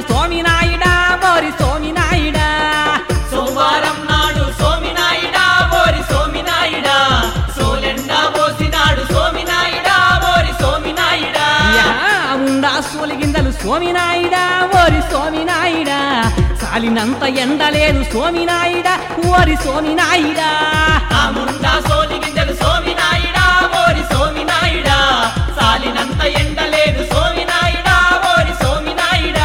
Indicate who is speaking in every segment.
Speaker 1: సోమినాయుడా ఓరి సోమినాయుడా
Speaker 2: సోమవారం నాడు సోమినాయుడా ఓరి సోమినాయుడా సోలెండా పోసినాడు సోమినాయుడా ఓరి సోమినాయుడా
Speaker 1: యా, ఉండా సోలిగిందలు సోమినాయుడా ఓరి సోమినాయుడా సాలినంత ఎండలేదు సోమినాయుడా ఓరి సోమినాయుడా
Speaker 2: ఆ ముండా సోలి గింజలు సోమినాయుడా ఓరి సోమినాయుడా సాలినంత ఎండలేదు సోమినాయుడా ఓరి సోమినాయుడా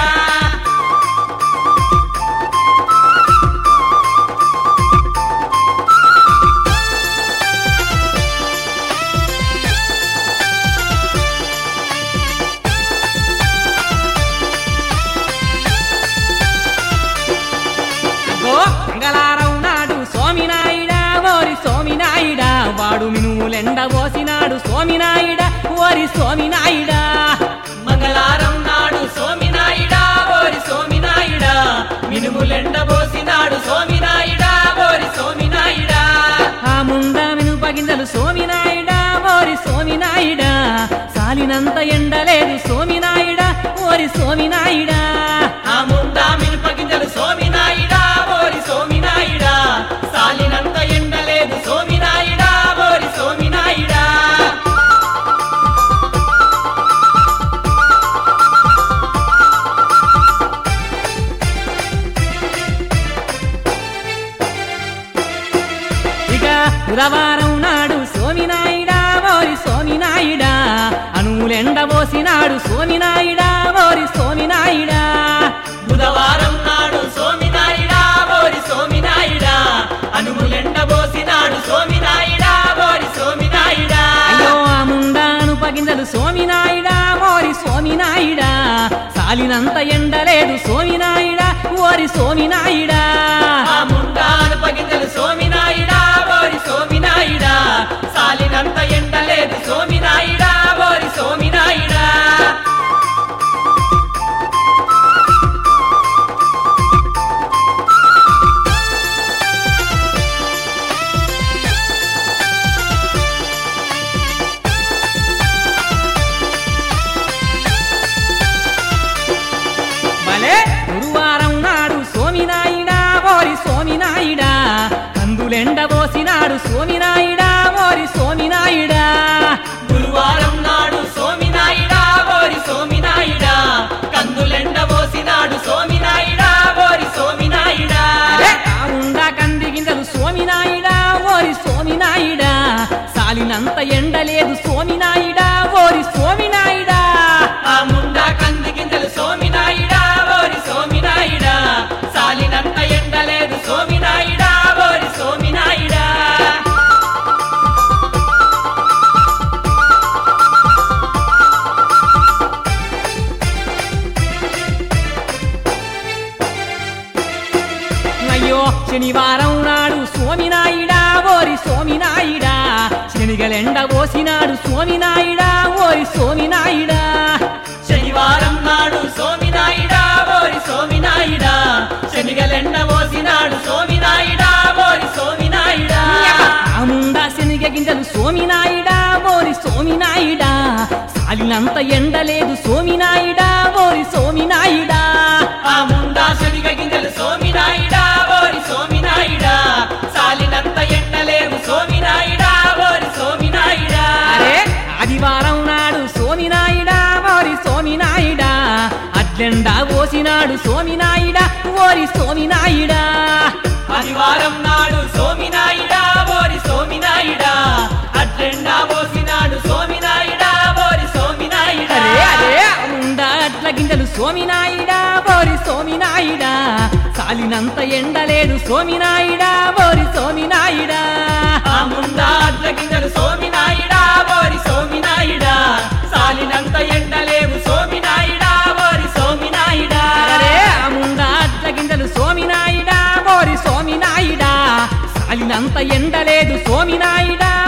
Speaker 1: అగో మంగళారం నాడు సోమినాయుడా ఓరి సోమినాయుడా వాడు మినుములెండ పోసినాడు సోమినాయుడా ఓరి సోమినాయుడా
Speaker 2: మంగళారం నాడు సోమినాయుడా ఓరి సోమినాయుడా మినుములెండ పోసినాడు సోమినాయుడా ఓరి సోమినాయుడా
Speaker 1: ఆ ముండా మినుపగింజలు సోమినాయుడా ఓరి సోమినాయుడా సాలినంత ఎండలేదు సోమినాయుడా ఓరి సోమినాయుడా
Speaker 2: ఆ ముండా మినుప గింజలు సోమినాయుడా ఓరి సోమినాయుడా సాలినంత ఎండలేదు సోమినాయుడా ఓరి సోమినాయుడా
Speaker 1: ఇక బుధవారం నాడు సోమినాయుడా ఓరి సోమినాయుడా అణువులెండ పోసినాడు సోమినాయుడా ఓరి సోమినాయుడా
Speaker 2: బుధవారం నాడు సోమినాయుడా ఓరి సోమినాయుడా అనుములెండ పోసినాడు సోమినాయుడా ఓరి సోమినాయుడా
Speaker 1: అయ్యో ఆ ముండాను పగిందలు సోమినాయుడా ఓరి సోమినాయుడా సాలినంత ఎండలేదు సోమినాయుడా ఓరి సోమినాయుడా
Speaker 2: ఆ ముండాను పగింజలు సోమినాయుడా ఓరి సోమినాయుడా సాలినంత ఎండలేదు సోమినాయుడా ఓరి సోమినాయుడా
Speaker 1: భలే గురువారం నాడు సోమినాయుడా ఓరి సోమినాయుడా కందులెండ పోసినాడు సోమినాయుడా ఓరి సోమినాయుడా
Speaker 2: గురువారం నాడు సోమినాయుడా ఓరి సోమినాయుడా కందులెండ పోసినాడు సోమినాయుడా ఓరి సోమినాయుడా
Speaker 1: అరే ఆ ఉండా కంది గింజలు సోమినాయుడా ఓరి సోమినాయుడా సాలినంత ఎండలేదు సోమినాయుడా ఓరి సోమినాయుడా
Speaker 2: ఆ ముండా కంది గింజలు సోమినాయుడా ఓరి సోమినాయుడా సాలినంత ఎండలేదు సోమినాయుడా ఓరి సోమినాయుడా
Speaker 1: అయ్యో శనివారం నాడు సోమినాయుడా ఓరి సోమినాయుడా శనిగలెండ పోసినాడు సోమినాయుడా ఓరి సోమినాయుడా
Speaker 2: శనివారం నాడు సోమినాయుడా ఓరి సోమినాయుడా శనిగలెండ పోసినాడు సోమినాయుడా ఓరి సోమినాయుడా
Speaker 1: ఆముండా శనిగ గింజలు సోమినాయుడా ఓరి సోమినాయుడా సాలినంత ఎండలేదు సోమినాయుడా ఓరి సోమినాయుడా
Speaker 2: ఆ ముండా శనిగ గింజలు సోమినాయుడా ఓరి సోమినాయుడా సాలినంత ఎండలేవు సోమినాయుడా ఓరి సోమినాయుడా
Speaker 1: అరే ఆదివారం నాడు సోమినాయుడా ఓరి సోమినాయుడా అట్లెండా పోసినాడు సోమినాయుడా ఓరి సోమినాయుడా
Speaker 2: ఆదివారం నాడు సోమినాయుడా ఓరి సోమినాయుడా అట్లెండా పోసినాడు సోమినాయుడా ఓరి సోమినాయుడా
Speaker 1: అరే అరే ఉండా అట్ల గింజలు సోమినాయుడా ఓరి సోమినాయుడా సాలినంత ఎండలేదు సోమినాయుడా ఓరి సోమినాయుడా
Speaker 2: ఆ ముందా అట్ల గింజలు సోమినాయుడా ఓరి సోమినాయుడా సాలినంత ఎండలేవు సోమినాయుడా ఓరి సోమినాయుడా
Speaker 1: అరే ముందా అట్ల గింజలు సోమినాయుడా ఓరి సోమినాయుడా సాలినంత ఎండలేదు సోమినాయుడా